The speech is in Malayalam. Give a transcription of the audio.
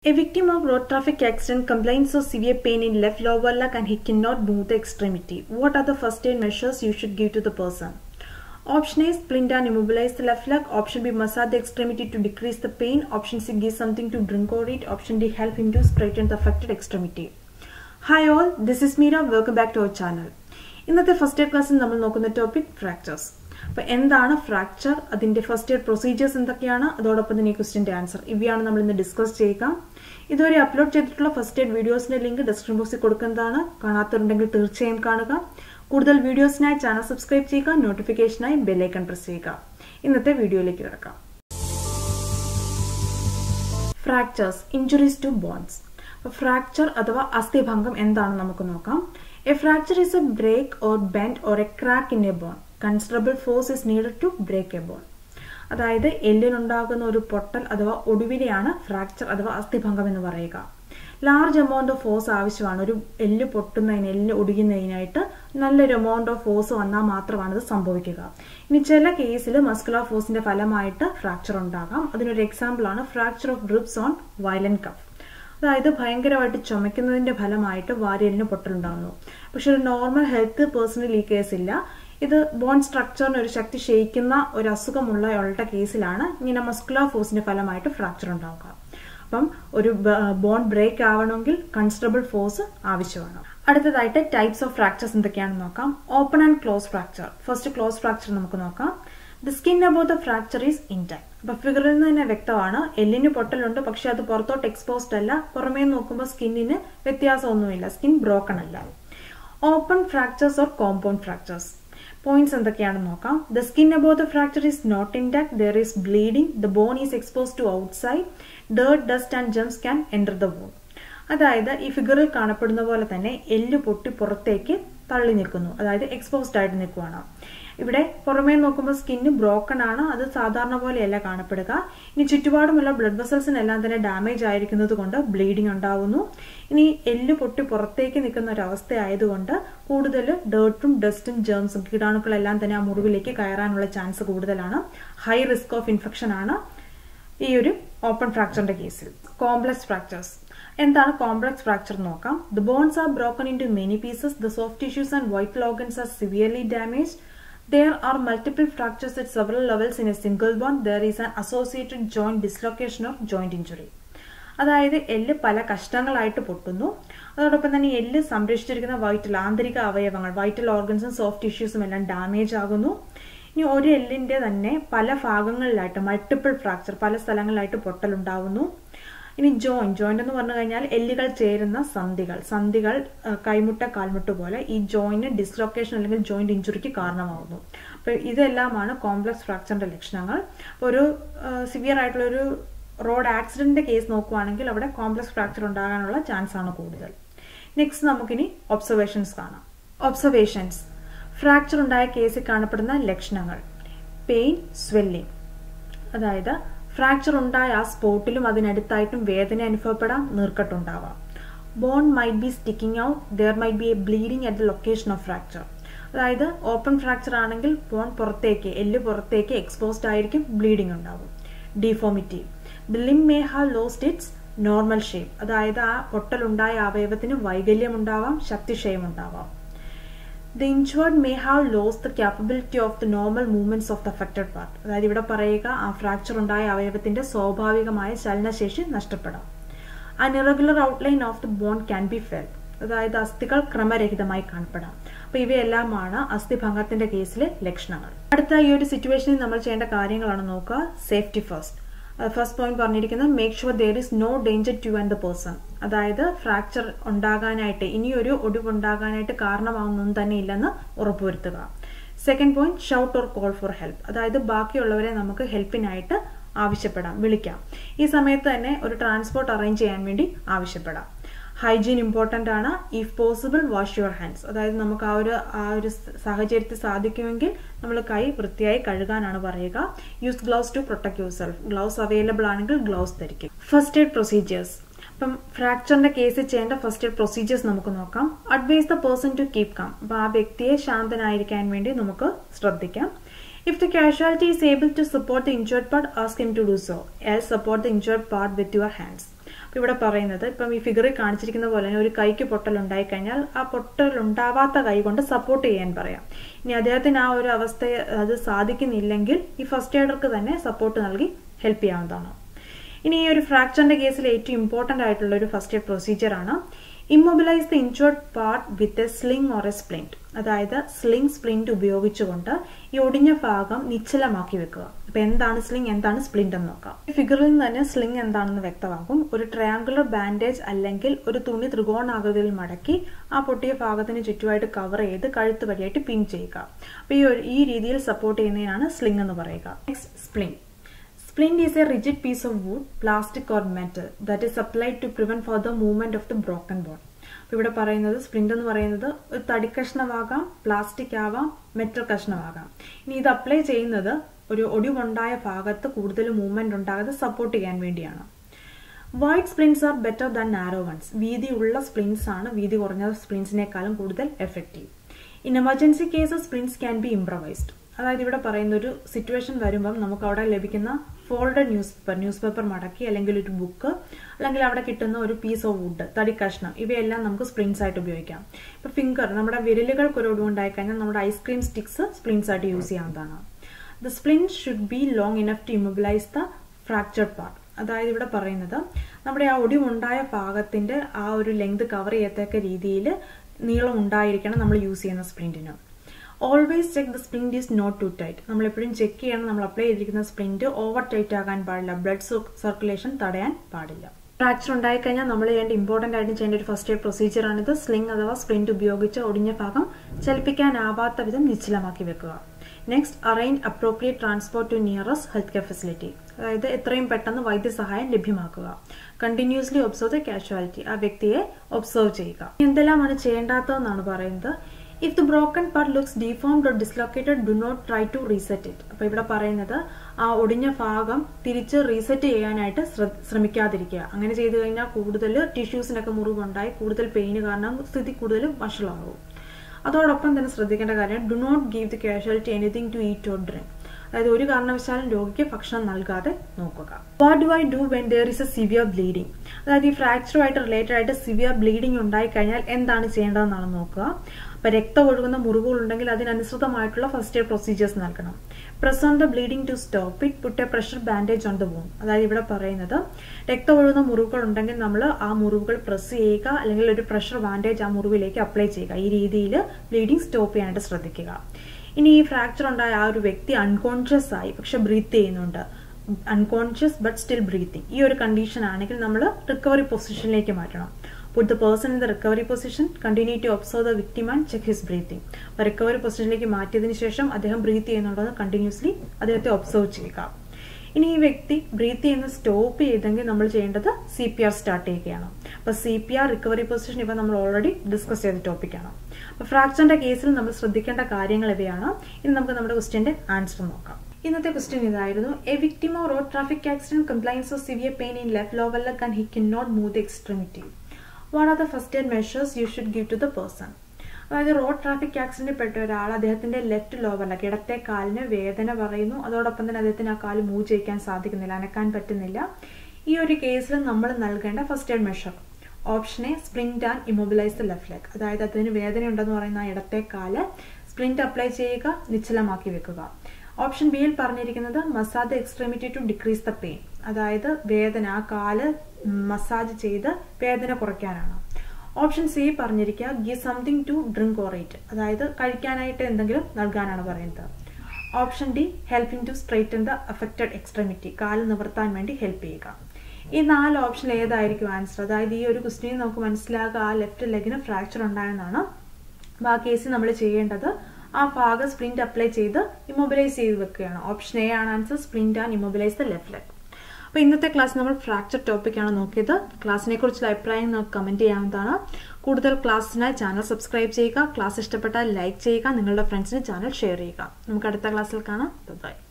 A victim of road traffic accident complains of severe pain in left lower leg and he cannot move the extremity. What are the first aid measures you should give to the person? Option A splint and immobilize the left leg. Option B massage the extremity to decrease the pain. Option C give something to drink or eat. Option D help him to straighten the affected extremity. Hi all, this is Meera. Welcome back to our channel. ഇന്നത്തെ ഫസ്റ്റ് എയ്ഡ് ക്ലാസ്സിൽ നമ്മൾ നോക്കുന്ന ടോപ്പിക് ഫ്രാക്ചേഴ്സ് അപ്പോൾ എന്താണ് ഫ്രാക്ചർ അതിന്റെ ഫസ്റ്റ് എയ്ഡ് പ്രൊസീജിയേഴ്സ് എന്തൊക്കെയാണ് അതോടൊപ്പം തന്നെ ഈ ക്വസ്റ്റിന്റെ ആൻസർ ഇവയാണ് നമ്മൾ ഇന്ന് ഡിസ്കസ് ചെയ്യുക ഇതുവരെ അപ്ലോഡ് ചെയ്തിട്ടുള്ള ഫസ്റ്റ് എയ്ഡ് വീഡിയോസിന്റെ ലിങ്ക് ഡിസ്ക്രിപ്ഷൻ ബോക്സിൽ കൊടുക്കുന്നതാണ് കാണാത്തവരുണ്ടെങ്കിൽ തീർച്ചയായും കാണുക കൂടുതൽ വീഡിയോസിനായി ചാനൽ സബ്സ്ക്രൈബ് ചെയ്യുക നോട്ടിഫിക്കേഷനായി ബെല്ലൈക്കൺ പ്രസ് ചെയ്യുക ഇന്നത്തെ വീഡിയോയിലേക്ക് കിടക്കാം fractures injuries to bones fracture അഥവാ അസ്ഥിഭംഗം എന്താണെന്ന് നമുക്ക് നോക്കാം a fracture is a break or bend or a crack in a bone considerable force is needed to break a bone അതായത് എല്ലിനുണ്ടാകുന്ന ഒരു പൊട്ടൽ അഥവാ ഒടുവിനെയാണ് ഫ്രാക്ചർ അഥവാ അസ്ഥിഭംഗം എന്ന് പറയുക ലാർജ് എമൗണ്ട് ഓഫ് ഫോഴ്സ് ആവശ്യമാണ് ഒരു എല്ല് പൊട്ടുന്നതിന് എല്ല് ഒടുങ്ങുന്നതിനായിട്ട് നല്ലൊരു എമൗണ്ട് ഓഫ് ഫോഴ്സ് വന്നാൽ മാത്രമാണ് ഇത് സംഭവിക്കുക ഇനി ചില കേസിൽ മസ്കുലർ ഫോഴ്സിന്റെ ഫലമായിട്ട് ഫ്രാക്ചർ ഉണ്ടാകാം അതിനൊരു എക്സാമ്പിൾ ആണ് fracture of ribs on violent cough അതായത് ഭയങ്കരമായിട്ട് ചുമയ്ക്കുന്നതിന്റെ ഫലമായിട്ട് വാരിയലിന് പൊട്ടലുണ്ടാകുന്നു പക്ഷെ ഒരു നോർമൽ ഹെൽത്ത് പേഴ്സണൽ ഈ കേസില്ല ഇത് ബോൺ സ്ട്രക്ചറിന് ഒരു ശക്തി ക്ഷയിക്കുന്ന ഒരു അസുഖമുള്ള ഒരാളുടെ കേസിലാണ് ഇങ്ങനെ മസ്കുലർ ഫോഴ്സിന്റെ ഫലമായിട്ട് ഫ്രാക്ചർ ഉണ്ടാവുക അപ്പം ഒരു ബോൺ ബ്രേക്ക് ആവണമെങ്കിൽ കൺസിഡറബിൾ ഫോഴ്സ് ആവശ്യമാണ് അടുത്തതായിട്ട് ടൈപ്സ് ഓഫ് ഫ്രാക്ചേഴ്സ് എന്തൊക്കെയാണെന്ന് നോക്കാം open and close fracture first close fracture നമുക്ക് നോക്കാം the skin about the fracture is intact അപ്പൊ ഫിഗറിൽ നിന്ന് തന്നെ വ്യക്തമാണ് എല്ലിന് പൊട്ടലുണ്ട് പക്ഷെ അത് പുറത്തോട്ട് എക്സ്പോസ്ഡ് അല്ല പുറമേ നോക്കുമ്പോൾ സ്കിന്നിന് വ്യത്യാസമൊന്നുമില്ല സ്കിൻ ബ്രോക്കൺ അല്ല open fractures or compound fractures points എന്തൊക്കെയാണെന്ന് നോക്കാം the skin about the fracture is not intact there is bleeding the bone is expose to outside dirt dust and germs can enter the bone അതായത് ഈ ഫിഗറിൽ കാണപ്പെടുന്ന പോലെ തന്നെ എല്ല് പൊട്ടി പുറത്തേക്ക് തള്ളി നിൽക്കുന്നു അതായത് എക്സ്പോസ്ഡ് ആയിട്ട് നിൽക്കുവാണ് ഇവിടെ പുറമേ നോക്കുമ്പോൾ സ്കിന്ന് ബ്രോക്കൺ ആണ് അത് സാധാരണ പോലെയല്ല കാണപ്പെടുക ഇനി ചുറ്റുപാടുമുള്ള ബ്ലഡ് വെസൽസിനെല്ലാം തന്നെ ഡാമേജ് ആയിരിക്കുന്നത് കൊണ്ട് ബ്ലീഡിംഗ് ഉണ്ടാവുന്നു ഇനി എല്ല് പൊട്ടി പുറത്തേക്ക് നിൽക്കുന്ന ഒരു അവസ്ഥ ആയതുകൊണ്ട് കൂടുതൽ ഡേർട്ടും ഡസ്റ്റും ജേംസും കീടാണുക്കളെല്ലാം തന്നെ ആ മുറിവിലേക്ക് കയറാനുള്ള ചാൻസ് കൂടുതലാണ് ഹൈ റിസ്ക് ഓഫ് ഇൻഫെക്ഷൻ ആണ് ഈ ഒരു ഓപ്പൺ ഫ്രാക്ചറിന്റെ കേസിൽ കോംപ്ലക്സ് ഫ്രാക്ചേഴ്സ് എന്താണ് കോംപ്ലക്സ് ഫ്രാക്ചർ നോക്കാം the bones are broken into many pieces the soft tissues and vital organs are severely damage There are multiple fractures at several levels in a single bone. There is an associated joint dislocation or joint injury. അതായത് എല്ല് പല കഷ്ണങ്ങളായിട്ട് പൊട്ടുന്നു അതോടൊപ്പം തന്നെ എല്ല് സംരക്ഷിച്ചിരിക്കുന്ന വൈറ്റൽ ആന്തരിക അവയവങ്ങൾ വൈറ്റൽ ഓർഗൻസും സോഫ്റ്റ് ടിഷ്യൂസും എല്ലാം ഡാമേജ് ആകുന്നു ഇനി ഒരു എല്ലിന്റെ തന്നെ പല ഭാഗങ്ങളിലായിട്ട് മൾട്ടിപ്പിൾ ഫ്രാക്ചർ പല സ്ഥലങ്ങളിലായിട്ട് പൊട്ടലുണ്ടാവുന്നു ഇനി ജോയിന്റ് ജോയിന്റ് എന്ന് പറഞ്ഞു കഴിഞ്ഞാൽ എല്ലുകൾ ചേരുന്ന സന്ധികൾ സന്ധികൾ കൈമുട്ട കാൽമുട്ട് പോലെ ഈ ജോയിന്റ് ഡിസ്ലൊക്കേഷൻ അല്ലെങ്കിൽ ജോയിന്റ് ഇഞ്ചുറിക്ക് കാരണമാകുന്നു അപ്പൊ ഇതെല്ലാമാണ് കോംപ്ലക്സ് ഫ്രാക്ചറിന്റെ ലക്ഷണങ്ങൾ അപ്പോൾ ഒരു സിവിയർ ആയിട്ടുള്ള ഒരു റോഡ് ആക്സിഡന്റിന്റെ കേസ് നോക്കുവാണെങ്കിൽ അവിടെ കോംപ്ലക്സ് ഫ്രാക്ചർ ഉണ്ടാകാനുള്ള ചാൻസ് ആണ് കൂടുതൽ നെക്സ്റ്റ് നമുക്കിനി ഒബ്സർവേഷൻസ് കാണാം ഒബ്സർവേഷൻസ് ഫ്രാക്ചർ ഉണ്ടായ കേസിൽ കാണപ്പെടുന്ന ലക്ഷണങ്ങൾ പെയിൻ സ്വെല്ലിംഗ് അതായത് ഫ്രാക്ചർ ഉണ്ടായ ആ സ്പോട്ടിലും അതിനടുത്തായിട്ടും വേദന അനുഭവപ്പെടാം നീർക്കെട്ടുണ്ടാവാം bone might be sticking out there might be a bleeding at the location of fracture അതായത് ഓപ്പൺ ഫ്രാക്ചർ ആണെങ്കിൽ ബോൺ പുറത്തേക്ക് എല്ല് പുറത്തേക്ക് എക്സ്പോസ്ഡ് ആയിരിക്കും ബ്ലീഡിംഗ് ഉണ്ടാവും deformity the limb may have lost its normal shape അതായത് ആ പൊട്ടലുണ്ടായ അവയവത്തിന് വൈകല്യം ഉണ്ടാവാം ശക്തിക്ഷയം ഉണ്ടാവാം the injured may have lose the capability of the normal movements of the affected part അതായത് ഇവിടെ പറയുക ആ ഫ്രാക്ചർ ഉണ്ടായ അവയവത്തിന്റെ സ്വാഭാവികമായ ചലനശേഷി നഷ്ടപ്പെടാം an irregular outline of the bone can be felt അതായത് അസ്ഥികൾ ക്രമരഹിതമായി കാണപ്പെടാം അപ്പൊ ഇവയെല്ലാമാണ് അസ്ഥിഭംഗത്തിന്റെ കേസിലെ ലക്ഷണങ്ങൾ അടുത്ത ഈ ഒരു സിറ്റുവേഷനിൽ നമ്മൾ ചെയ്യേണ്ട കാര്യങ്ങളാണ് നോക്കുക സേഫ്റ്റി ഫസ്റ്റ് ഫസ്റ്റ് പോയിന്റ് പറഞ്ഞിരിക്കുന്നത് make sure there is no danger to and the person അതായത് ഫ്രാക്ചർ ഉണ്ടാകാനായിട്ട് ഇനിയൊരു ഒടിവുണ്ടാകാനായിട്ട് കാരണമാവുന്നൊന്നും തന്നെ ഇല്ലെന്ന് ഉറപ്പുവരുത്തുക second point shout or call for help അതായത് ബാക്കിയുള്ളവരെ നമുക്ക് ഹെൽപ്പിനായിട്ട് ആവശ്യപ്പെടാം വിളിക്കാം ഈ സമയത്ത് തന്നെ ഒരു ട്രാൻസ്പോർട്ട് അറേഞ്ച് ചെയ്യാൻ വേണ്ടി ആവശ്യപ്പെടാം ഹൈജീൻ ഇമ്പോർട്ടൻ്റ് ആണ് if possible wash your hands അതായത് നമുക്ക് ആ ഒരു ആ ഒരു സാഹചര്യത്തിൽ സാധിക്കുമെങ്കിൽ നമ്മൾ കൈ വൃത്തിയായി കഴുകാനാണ് പറയുക use gloves to protect yourself gloves available ആണെങ്കിൽ ഗ്ലൗസ് ധരിക്കും ഫസ്റ്റ് എയ്ഡ് പ്രൊസീജിയേഴ്സ് അപ്പം ഫ്രാക്ചറിന്റെ കേസിൽ ചെയ്യേണ്ട ഫസ്റ്റ് എയ്ഡ് പ്രൊസീജിയേഴ്സ് നമുക്ക് നോക്കാം advise the person to keep calm അപ്പൊ ആ വ്യക്തിയെ ശാന്തനായിരിക്കാൻ വേണ്ടി നമുക്ക് ശ്രദ്ധിക്കാം If the casualty is able to support the injured part, ask him to do so. Else support the injured part with your hands. ഇവിടെ പറയുന്നത് ഇപ്പം ഈ ഫിഗറിൽ കാണിച്ചിരിക്കുന്ന പോലെ തന്നെ ഒരു കൈക്ക് പൊട്ടൽ ഉണ്ടായി കഴിഞ്ഞാൽ ആ പൊട്ടൽ ഉണ്ടാവാത്ത കൈ കൊണ്ട് സപ്പോർട്ട് ചെയ്യാൻ പറയാം ഇനി അദ്ദേഹത്തിന് ആ ഒരു അവസ്ഥയെ അത് സാധിക്കുന്നില്ലെങ്കിൽ ഈ ഫസ്റ്റ് എയ്ഡർക്ക് തന്നെ സപ്പോർട്ട് നൽകി ഹെൽപ്പ് ചെയ്യാവുന്നതാണ് ഇനി ഈ ഒരു ഫ്രാക്ചറിന്റെ കേസിൽ ഏറ്റവും ഇമ്പോർട്ടന്റ് ആയിട്ടുള്ള ഒരു ഫസ്റ്റ് എയ്ഡ് പ്രൊസീജിയർ ആണ് immobilise the injured part with a sling or a splint അതായത് സ്ലിംഗ് സ്പ്ലിന്റ് ഉപയോഗിച്ചുകൊണ്ട് ഈ ഒടിഞ്ഞ ഭാഗം നിശ്ചലമാക്കി വെക്കുക അപ്പൊ എന്താണ് സ്ലിംഗ് എന്താണ് സ്പ്ലിന്റ് എന്ന് നോക്കാം ഈ ഫിഗറിൽ നിന്ന് തന്നെ സ്ലിംഗ് എന്താണെന്ന് വ്യക്തമാകും ഒരു ട്രയാങ്കുലർ ബാൻഡേജ് അല്ലെങ്കിൽ ഒരു തുണി ത്രികോണാകൃതിയിൽ മടക്കി ആ പൊട്ടിയ ഭാഗത്തിന് ചുറ്റുമായിട്ട് കവർ ചെയ്ത് കഴുത്ത് വഴിയായിട്ട് പിൻ ചെയ്യുക അപ്പൊ ഈ ഒരു ഈ രീതിയിൽ സപ്പോർട്ട് ചെയ്യുന്നതിനാണ് സ്ലിംഗ് എന്ന് പറയുക next splint Splint is a rigid piece of wood, plastic or metal that is applied to prevent further movement of the broken bone. അപ്പോൾ ഇവിടെ പറയുന്നത് സ്പ്ലിന്റ് എന്ന് പറയുന്നത് ഒരു തടി കഷ്ണമാകാം പ്ലാസ്റ്റിക് ആവാം മെറ്റൽ കഷ്ണമാകാം ഇനി ഇത് അപ്ലൈ ചെയ്യുന്നത് ഒരു ഒടിവുണ്ടായ ഭാഗത്ത് കൂടുതൽ മൂവ്മെന്റ് ഉണ്ടാകാതെ സപ്പോർട്ട് ചെയ്യാൻ വേണ്ടിയാണ് wide splints are better than narrow ones വീതിയുള്ള സ്പ്ലിൻസ് ആണ് വീതി കുറഞ്ഞ സ്പ്ലിൻസിനേക്കാളും കൂടുതൽ effective in emergency cases splints can be improvised അതായത് ഇവിടെ പറയുന്ന ഒരു സിറ്റുവേഷൻ വരുമ്പം നമുക്ക് അവിടെ ലഭിക്കുന്ന folded newspaper newspaper മടക്കി അല്ലെങ്കിൽ ഒരു ബുക്ക് അല്ലെങ്കിൽ അവിടെ കിട്ടുന്ന ഒരു പീസ് ഓഫ് വുഡ് തടി കഷ്ണം ഇവയെല്ലാം നമുക്ക് സ്പ്രിൻസ് ആയിട്ട് ഉപയോഗിക്കാം ഇപ്പൊ ഫിംഗർ നമ്മുടെ വിരലുകൾക്ക് ഒരു ഒടിവുണ്ടായി കഴിഞ്ഞാൽ നമ്മുടെ ഐസ്ക്രീം സ്റ്റിക്സ് സ്പ്രിൻസ് ആയിട്ട് യൂസ് ചെയ്യാവുന്നതാണ് the splints should be long enough to immobilise the fractured part അതായത് ഇവിടെ പറയുന്നത് നമ്മുടെ ആ ഒടിവുണ്ടായ ഭാഗത്തിന്റെ ആ ഒരു ലെങ്ത് കവർ ചെയ്യത്തക്ക രീതിയിൽ നീളം ഉണ്ടായിരിക്കണം നമ്മൾ യൂസ് ചെയ്യുന്ന സ്പ്രിന്റിന് always check the splint is not too tight നമ്മൾ എപ്പോഴും ചെക്ക് ചെയ്യണം നമ്മൾ അപ്ലൈ ചെയ്തിരിക്കുന്ന സ്പ്രിന്റ് ഓവർ ടൈറ്റ് ആകാൻ പാടില്ല ബ്ലഡ് സർക്കുലേഷൻ തടയാൻ പാടില്ല ഫ്രാക്ചർ ഉണ്ടായി കഴിഞ്ഞാൽ നമ്മൾ ചെയ്യേണ്ട ഇമ്പോർട്ടന്റ് ആയിട്ട് ചെയ്യേണ്ട ഒരു ഫസ്റ്റ് എയ്ഡ് പ്രൊസീജിയർ ആണിത് സ്ലിംഗ് അഥവാ സ്പ്രിന്റ് ഉപയോഗിച്ച് ഒടിഞ്ഞ ഭാഗം ചലിപ്പിക്കാനാവാത്ത വിധം നിശ്ചലമാക്കി വെക്കുക next arrange appropriate transport to nearest health care facility അതായത് എത്രയും പെട്ടെന്ന് വൈദ്യസഹായം ലഭ്യമാക്കുക കണ്ടിന്യൂസ്ലി ഒബ്സർവ് ദ കാഷ്വാലിറ്റി ആ വ്യക്തിയെ ഒബ്സർവ് ചെയ്യുക എന്തെല്ലാമാണ് ചെയ്യേണ്ടാത്തതെന്നാണ് പറയുന്നത് if the broken part looks deformed or dislocated do not try to reset it അപ്പൊ ഇവിടെ പറയുന്നത് ആ ഒടിഞ്ഞ ഭാഗം തിരിച്ച് റീസെറ്റ് ചെയ്യാനായിട്ട് ശ്രമിക്കാതിരിക്കുക അങ്ങനെ ചെയ്തു കഴിഞ്ഞാൽ കൂടുതൽ ടിഷ്യൂസിനൊക്കെ മുറിവുണ്ടായി കൂടുതൽ പെയിന് കാരണം സ്ഥിതി കൂടുതൽ വഷളാകും അതോടൊപ്പം തന്നെ ശ്രദ്ധിക്കേണ്ട കാര്യം do not give the casualty anything to eat or drink അതായത് ഒരു കാരണവശാലും രോഗിക്ക് ഭക്ഷണം നൽകാതെ നോക്കുക what do I do when there is a severe bleeding അതായത് ഈ ഫ്രാക്ചറുമായിട്ട് റിലേറ്റഡ് ആയിട്ട് സിവിയർ ബ്ലീഡിംഗ് ഉണ്ടായി കഴിഞ്ഞാൽ എന്താണ് ചെയ്യേണ്ടതെന്നാണ് നോക്കുക അപ്പൊ രക്തം ഒഴുകുന്ന മുറിവുകൾ ഉണ്ടെങ്കിൽ അതിനനുസൃതമായിട്ടുള്ള ഫസ്റ്റ് എയ്ഡ് പ്രൊസീജിയേഴ്സ് നൽകണം press on the bleeding to stop it put a pressure bandage on the wound അതായത് ഇവിടെ പറയുന്നത് രക്തം ഒഴുകുന്ന മുറിവുകൾ ഉണ്ടെങ്കിൽ നമ്മൾ ആ മുറിവുകൾ പ്രസ് ചെയ്യുക അല്ലെങ്കിൽ ഒരു പ്രഷർ ബാൻഡേജ് ആ മുറിവിലേക്ക് അപ്ലൈ ചെയ്യുക ഈ രീതിയിൽ ബ്ലീഡിംഗ് സ്റ്റോപ്പ് ചെയ്യാനായിട്ട് ശ്രദ്ധിക്കുക ഇനി ഈ ഫ്രാക്ചർ ഉണ്ടായ ആ ഒരു വ്യക്തി അൺകോൺഷ്യസ് ആയി പക്ഷെ ബ്രീത്ത് ചെയ്യുന്നുണ്ട് അൺകോൺഷ്യസ് ബട്ട് സ്റ്റിൽ ബ്രീത്തിങ് ഈ ഒരു കണ്ടീഷൻ ആണെങ്കിൽ നമ്മൾ റിക്കവറി പൊസിഷനിലേക്ക് മാറ്റണം put the person in the recovery position continue to observe the victim and check his breathing അപ്പോൾ റിക്കവറി പൊസിഷനിലേക്ക് മാറ്റിയതിന് ശേഷം അദ്ദേഹം ബ്രീത്ത് ചെയ്യുന്നുണ്ടോ എന്ന് കണ്ടിന്യൂസ്ലി അദ്ദേഹത്തെ ഒബ്സർവ് ചെയ്യുക ഇനി ഈ വ്യക്തി ബ്രീത്ത് ചെയ്യുന്നത് സ്റ്റോപ്പ് ചെയ്തെങ്കിൽ നമ്മൾ ചെയ്യേണ്ടത് സി പി ആർ സ്റ്റാർട്ട് ചെയ്യുകയാണ് അപ്പൊ C P R recovery position ഇവ നമ്മൾ ഓൾറെഡി ഡിസ്കസ് ചെയ്ത ടോപ്പിക്കാണ് അപ്പൊ ഫ്രാക്ചറിന്റെ കേസിൽ നമ്മൾ ശ്രദ്ധിക്കേണ്ട കാര്യങ്ങൾ ഇവയാണ് ഇനി നമുക്ക് നമ്മുടെ ക്വസ്റ്റ്യന്റെ ആൻസർ നോക്കാം ഇന്നത്തെ ക്വസ്റ്റ്യൻ ഇതായിരുന്നു a victim or road traffic accident complains of severe pain in left lower leg and he can not move the extremity what are the first aid measures you should give to the person അതായത് റോഡ് ട്രാഫിക് ആക്സിഡന്റിൽ പെട്ട ഒരാൾ അദ്ദേഹത്തിന്റെ ലെഫ്റ്റ് ലോവർ ലെഗ് ഇടത്തെ കാലിന് വേദന പറയുന്നു അതോടൊപ്പം തന്നെ അദ്ദേഹത്തിന് ആ കാല് മൂവ് ചെയ്യിക്കാൻ സാധിക്കുന്നില്ല അനക്കാൻ പറ്റുന്നില്ല ഈ ഒരു കേസിൽ നമ്മൾ നൽകേണ്ട first aid measure option a splint and immobilise the left leg അതായത് അതിന് വേദന ഉണ്ടെന്ന് പറയുന്ന ആ ഇടത്തെ കാല് സ്പ്രിന്റ് അപ്ലൈ ചെയ്യുക നിശ്ചലമാക്കി വെക്കുക ഓപ്ഷൻ ബിയിൽ പറഞ്ഞിരിക്കുന്നത് massage the extremity to decrease the pain അതായത് വേദന ആ കാല് മസാജ് ചെയ്ത് വേദന കുറയ്ക്കാനാണ് ഓപ്ഷൻ സി പറഞ്ഞിരിക്കുക give something to drink or eat അതായത് കഴിക്കാനായിട്ട് എന്തെങ്കിലും നൽകാനാണ് പറയുന്നത് option D helping to straighten the affected extremity കാല് നിവർത്താൻ വേണ്ടി ഹെൽപ്പ് ചെയ്യുക ഈ നാല് ഓപ്ഷൻ ഏതായിരിക്കും ആൻസർ അതായത് ഈ ഒരു ക്വസ്റ്റ്യൻ നമുക്ക് മനസ്സിലാകുക ആ ലെഫ്റ്റ് ലെഗിന് ഫ്രാക്ചർ ഉണ്ടായെന്നാണ് അപ്പോൾ ആ കേസിൽ നമ്മൾ ചെയ്യേണ്ടത് ആ ഭാഗം സ്പ്ലിന്റ് അപ്ലൈ ചെയ്ത് ഇമൊബിലൈസ് ചെയ്ത് വെക്കുകയാണ് ഓപ്ഷൻ എ ആണ് answer splint and immobilise the left leg അപ്പോൾ ഇന്നത്തെ ക്ലാസ് നമ്മൾ ഫ്രാക്ചർ ടോപ്പിക്കാണ് നോക്കിയത് ക്ലാസ്സിനെ കുറിച്ചുള്ള അഭിപ്രായം നമുക്ക് കമന്റ് ചെയ്യാവുന്നതാണ് കൂടുതൽ ക്ലാസ്സിനായി ചാനൽ സബ്സ്ക്രൈബ് ചെയ്യുക ക്ലാസ് ഇഷ്ടപ്പെട്ടാൽ ലൈക്ക് ചെയ്യുക നിങ്ങളുടെ ഫ്രണ്ട്സിന് ചാനൽ ഷെയർ ചെയ്യുക നമുക്ക് അടുത്ത ക്ലാസ്സിൽ കാണാം ബൈ